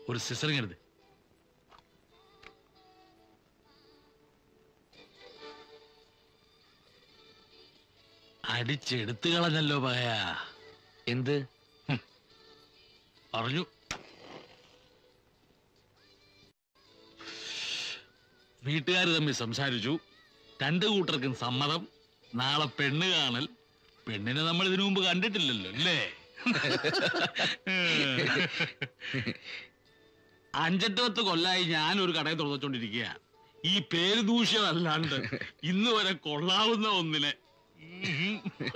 ഒരു സിസറിങ് എടുത്ത് അടിച്ചെടുത്തു കളഞ്ഞല്ലോ പകയ എന്ത് പറഞ്ഞു വീട്ടുകാർ തമ്മിൽ സംസാരിച്ചു രണ്ടു കൂട്ടർക്കും സമ്മതം നാളെ പെണ്ണ് കാണൽ പെണ്ണിനെ നമ്മൾ ഇതിനു മുമ്പ് കണ്ടിട്ടില്ലല്ലോ അല്ലേ അഞ്ചെട്ട് പത്ത് കൊല്ലായി ഞാൻ ഒരു കടയിൽ തുറന്നുകൊണ്ടിരിക്കുക ഈ പേര് ദൂഷ്യമല്ലാണ്ട് ഇന്ന് വരെ കൊള്ളാവുന്ന ഒന്നിനെ ഉം.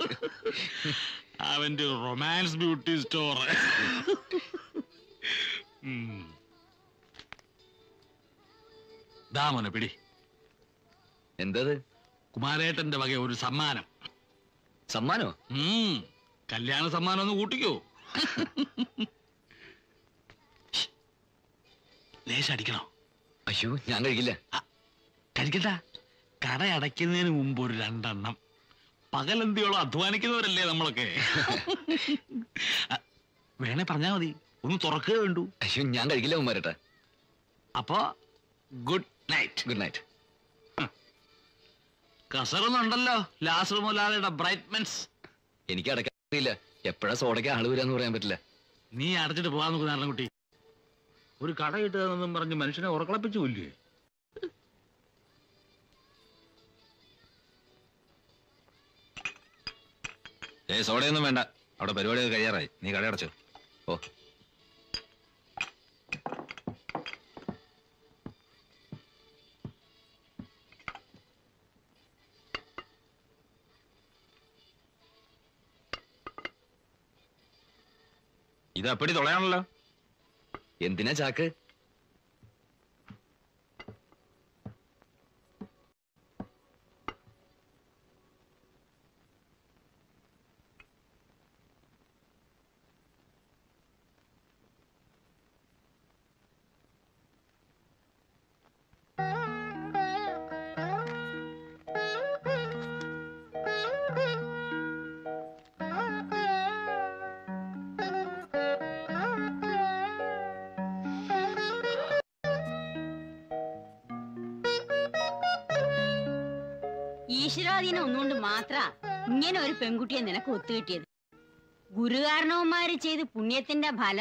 അവന്റെ റൊമാൻസ് ബ്യൂട്ടി സ്റ്റോർ ദാമോനെ പിടി എന്തത് കുമാരേട്ടന്റെ വക ഒരു സമ്മാനം സമ്മാനോ ഉം. കല്യാണ സമ്മാനം ഒന്ന് കൂട്ടിക്കോ ലേശം അടിക്കണോ അയ്യോ ഞാൻ കഴിക്കില്ല കഴിക്കണ്ട കട അടയ്ക്കുന്നതിന് മുമ്പ് ഒരു രണ്ടെണ്ണം പകലന്തിയോളം അധ്വാനിക്കുന്നവരല്ലേ നമ്മളൊക്കെ അ, വേണേ പറഞ്ഞാ മതി ഒന്ന് തുറക്കുക വേണ്ടു അയ്യോ ഞാൻ കഴിക്കില്ല കുമാരേട്ടാ അപ്പോ ഗുഡ് നൈറ്റ് ഗുഡ് നൈറ്റ് കസറൊന്നുണ്ടല്ലോ ലാസർ മുലാലയുടെ ബ്രൈറ്റ്മെന്റ്സ് എനിക്ക് അടയ്ക്കാൻ അറിയില്ല എപ്പോഴാ സോഡയ്ക്ക് ആള് വരാന്ന് പറയാൻ പറ്റില്ല നീ അടച്ചിട്ട് പോകാൻ നോക്കുന്ന കുട്ടി ഒരു കട കിട്ടുകയെന്നും പറഞ്ഞ് മനുഷ്യനെ ഉറക്കളപ്പിച്ചു കൊല്ലേ ഏ സോഡയൊന്നും വേണ്ട അവിടെ പരിപാടിയൊക്കെ കഴിയാറായി നീ കടയടച്ചോ ഓ ഇത് അപ്പടി തുളയാണല്ലോ എന്തിനാ ചാക്ക് ഈശ്വരാധീനം ഒന്നുകൊണ്ട് മാത്ര ഇങ്ങനെ ഒരു പെൺകുട്ടിയെ നിനക്ക് ഒത്തുകിട്ടിയത് ഗുരുകാരണവന്മാര് ചെയ്ത് പുണ്യത്തിന്റെ ഫല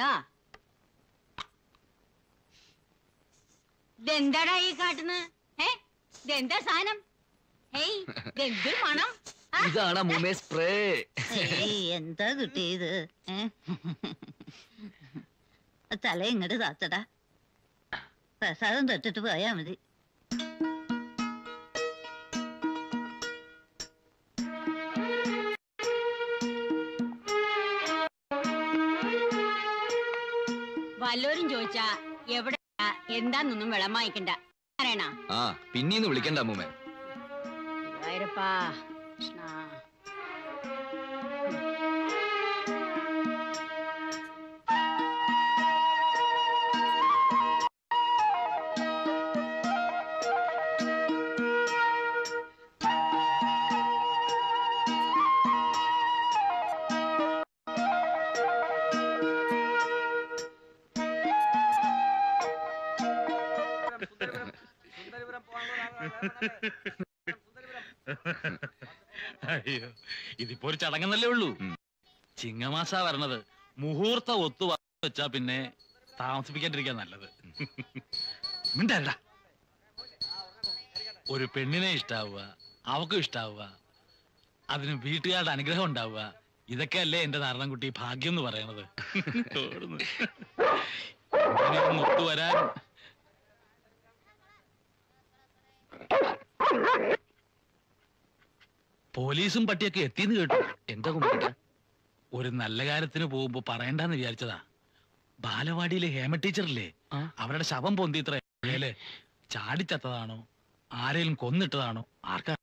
ഇതെന്താടാ ഈ കാട്ടുന്നത് ഏ ഇതെന്താ സാധനം ഏയ് ഇതെന്തൊരു മണം ആ, ഇതാണ് മുമേ സ്പ്രേ ഏയ്, എന്താ കിട്ടിയത് ഏ? തല ഇങ്ങോട്ട് താത്തടാ പ്രസാദം തൊട്ടിട്ട് പോയാ മതി വല്ലോരും ചോദിച്ചാ എവിടെ എന്താന്നൊന്നും വെള്ളം വാങ്ങിക്കണ്ട പറയണ ആ പിന്നീന്ന് വിളിക്കണ്ട മുമേ ഗുരുവായൂരപ്പാ കൃഷ്ണ അയ്യോ ഇതിപ്പോ ഒരു ചടങ്ങെന്നല്ലേ ഉള്ളൂ ഉം. ചിങ്ങമാസാ വരണത് മുഹൂർത്ത ഒത്തു വ- വെച്ചാ പിന്നെ താമസിപ്പിക്കാണ്ടിരിക്കാൻ നല്ലത് മിണ്ടല്ല ഒരു പെണ്ണിനെ ഇഷ്ടാവുക അവക്കും ഇഷ്ടാവുക അതിന് വീട്ടുകാരുടെ അനുഗ്രഹം ഉണ്ടാവുക ഇതൊക്കെയല്ലേ എന്റെ നാരണൻകുട്ടി ഭാഗ്യം എന്ന് പറയണത് ഓടുന്നു. ഇങ്ങനെയൊന്ന് ഒത്തുവരാൻ പോലീസും പട്ടിയൊക്കെ എത്തിയെന്ന് കേട്ടു എന്താ കുമാരേട്ടാ ഒരു നല്ല കാര്യത്തിന് പോകുമ്പോ പറയണ്ടെന്ന് വിചാരിച്ചതാ ബാലവാടിയിലെ ഹേമ ടീച്ചറില്ലേ ആ. അവരുടെ ശവം പൊന്തിത്ര മേലെ ചാടിച്ചത്തതാണോ ആരെങ്കിലും കൊന്നിട്ടതാണോ ആർക്കാ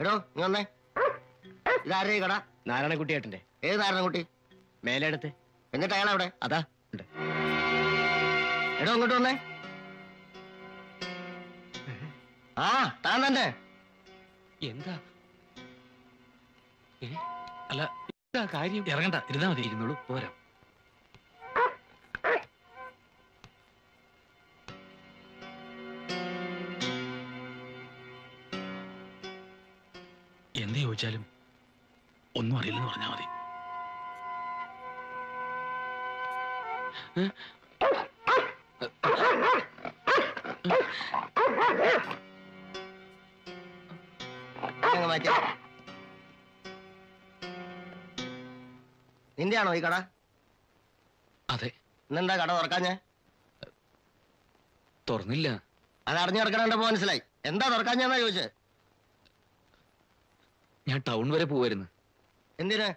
എടോ നീ വന്നേ ഇതാരുടെ ഈ കട നാരായണക്കുട്ടിയേട്ടന്റെ ഏത് നാരായണൻകുട്ടി മേലെടുത്ത് എന്നിട്ട് അയാൾ അവിടെ അതാ ഉണ്ട് എടോ ഇങ്ങോട്ട് വന്നേ ആ താൻ തന്നെ എന്താ അല്ല എന്താ കാര്യം ഇറങ്ങണ്ട ഇരുന്നാ മതി ഇരുന്നോളൂ പോരാ എന്ത് ചോദിച്ചാലും ഒന്നും അറിയില്ലെന്ന് പറഞ്ഞാൽ മതി അങ്ങ് മാറ്റി നിന്റെയാണോ ഈ കട അതെ ഇന്നെന്താ കട തുറക്കാഞ്ഞേ തുറന്നില്ല അത് അറിഞ്ഞു കിടക്കണ മനസ്സിലായി എന്താ തുറക്കാഞ്ഞെന്നാ ചോദിച്ചത് ഞാൻ ടൗൺ വരെ പോവായിരുന്നു എന്തിന്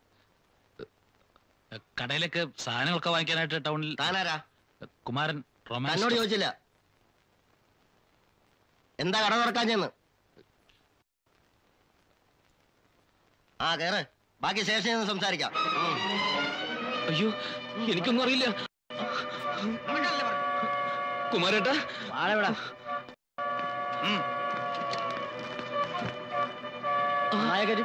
കടയിലേക്ക് സാധനങ്ങളൊക്കെ വാങ്ങിക്കാനായിട്ട് ടൗണിൽ താനാരാ കുമാരൻ തന്നോട് റൊമാൻസ് ചോദിച്ചില്ല എന്താ കട തുറക്കാഞ്ഞെന്ന് ആ കേറ് ബാക്കി സ്റ്റേഷനിൽ നിന്ന് സംസാരിക്കാം ഉം. അയ്യോ എനിക്കൊന്നും അറിയില്ല കുമാരേട്ടാ വാഴവിടാ നായകര്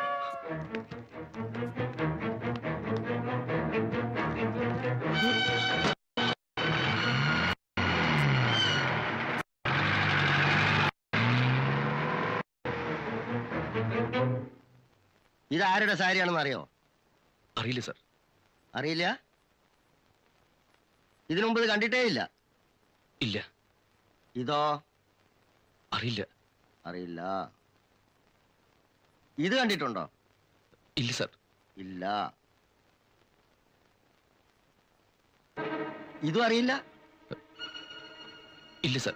ഇത് ആരുടെ സാരിയാണെന്ന് അറിയോ അറിയില്ല സർ അറിയില്ല ഇതിനു മുമ്പ് ഇത് കണ്ടിട്ടേ ഇല്ല ഇല്ല ഇതോ അറിയില്ല അറിയില്ല ഇത് കണ്ടിട്ടുണ്ടോ ഇല്ല സർ ഇല്ല ഇതും അറിയില്ല ഇല്ല സർ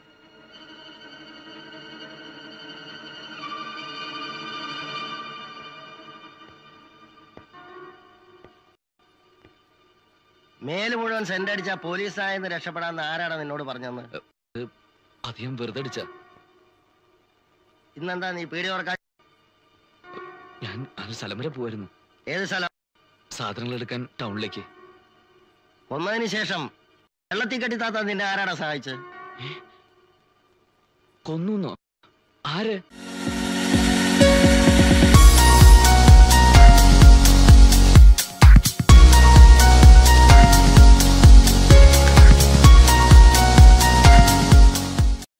മേല് മുഴുവൻ സെന്റ് അടിച്ച പോലീസായെന്ന് രക്ഷപ്പെടാന്ന് ആരാണ് നിന്നോട് പറഞ്ഞെന്ന് അധികം വെറുതെ അടിച്ച ഇന്നെന്താ നീ പീടി തുറക്കാൻ ഞാൻ ആ സ്ഥലം വരെ പോവായിരുന്നു ഏത് സ്ഥലം സാധനങ്ങൾ എടുക്കാൻ ടൗണിലേക്ക് ഒന്നതിന് ശേഷം വെള്ളത്തിൽ കെട്ടി താത്ത നിന്നെ ആരാടാ സഹായിച്ചത് കൊന്നു ആര്